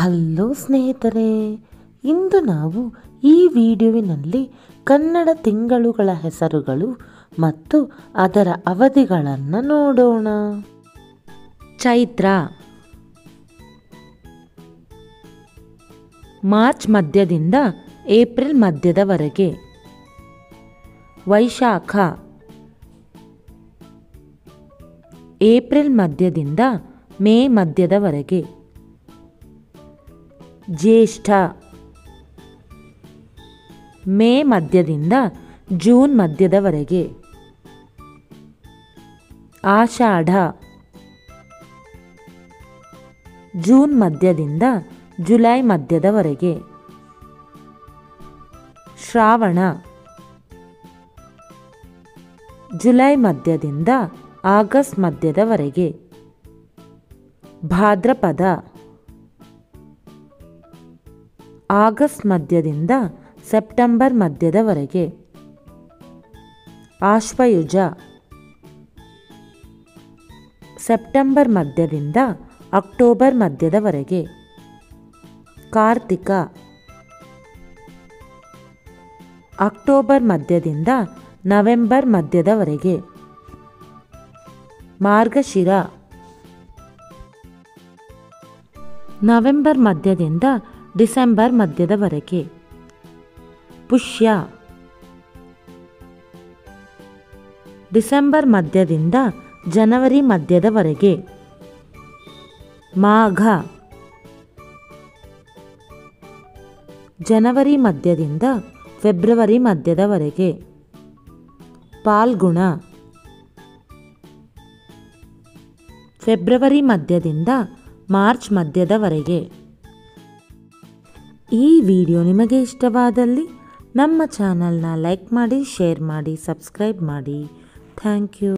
hello ಸ್ನೇಹಿತರೆ ಇಂದು ನಾವು ಈ ವಿಡಿಯೋವಿನಲ್ಲಿ ಕನ್ನಡ ತಿಂಗಳುಗಳ ಹೆಸರುಗಳು ಮತ್ತು ಅದರ ಅವಧಿಗಳನ್ನು ನೋಡೋಣ ಚೈತ್ರ ಮಾರ್ಚ್ ಮಧ್ಯದಿಂದ ಏಪ್ರಿಲ್ ಮಧ್ಯದವರೆಗೆ ವೈಶಾಖ ಏಪ್ರಿಲ್ ಮಧ್ಯದಿಂದ ಮೇ ಮಧ್ಯದವರೆಗೆ ಜ್ಯೇಷ್ಠ ಮೇ ಮಧ್ಯದಿಂದ ಜೂನ್ ಮಧ್ಯದವರೆಗೆ ಆಷಾಢ ಜೂನ್ ಮಧ್ಯದಿಂದ ಜುಲೈ ಮಧ್ಯದವರೆಗೆ ಶ್ರಾವಣ ಜುಲೈ ಮಧ್ಯದಿಂದ ಆಗಸ್ಟ್ ಮಧ್ಯದವರೆಗೆ ಭಾದ್ರಪದ ಆಗಸ್ಟ್ ಮಧ್ಯದಿಂದ ಸೆಪ್ಟೆಂಬರ್ ಮಧ್ಯದವರೆಗೆ ಆಶ್ವಯುಜ ಸೆಪ್ಟೆಂಬರ್ ಮಧ್ಯದಿಂದ ಅಕ್ಟೋಬರ್ ಮಧ್ಯದವರೆಗೆ ಕಾರ್ತಿಕ ಅಕ್ಟೋಬರ್ ಮಧ್ಯದಿಂದ ನವೆಂಬರ್ ಮಧ್ಯದವರೆಗೆ ಮಾರ್ಗಶಿರ ನವೆಂಬರ್ ಮಧ್ಯದಿಂದ ಡಿಸೆಂಬರ್ ಮಧ್ಯದವರೆಗೆ ಪುಷ್ಯ ಡಿಸೆಂಬರ್ ಮಧ್ಯದಿಂದ ಜನವರಿ ಮಧ್ಯದವರೆಗೆ ಮಾಘ ಜನವರಿ ಮಧ್ಯದಿಂದ ಫೆಬ್ರವರಿ ಮಧ್ಯದವರೆಗೆ ಪಾಲ್ಗುಣ ಫೆಬ್ರವರಿ ಮಧ್ಯದಿಂದ ಮಾರ್ಚ್ ಮಧ್ಯದವರೆಗೆ ಈ ವಿಡಿಯೋ ನಿಮಗೆ ಇಷ್ಟವಾದಲ್ಲಿ ನಮ್ಮ ಚಾನಲ್ನ ಲೈಕ್ ಮಾಡಿ ಶೇರ್ ಮಾಡಿ ಸಬ್ಸ್ಕ್ರೈಬ್ ಮಾಡಿ ಥ್ಯಾಂಕ್ ಯು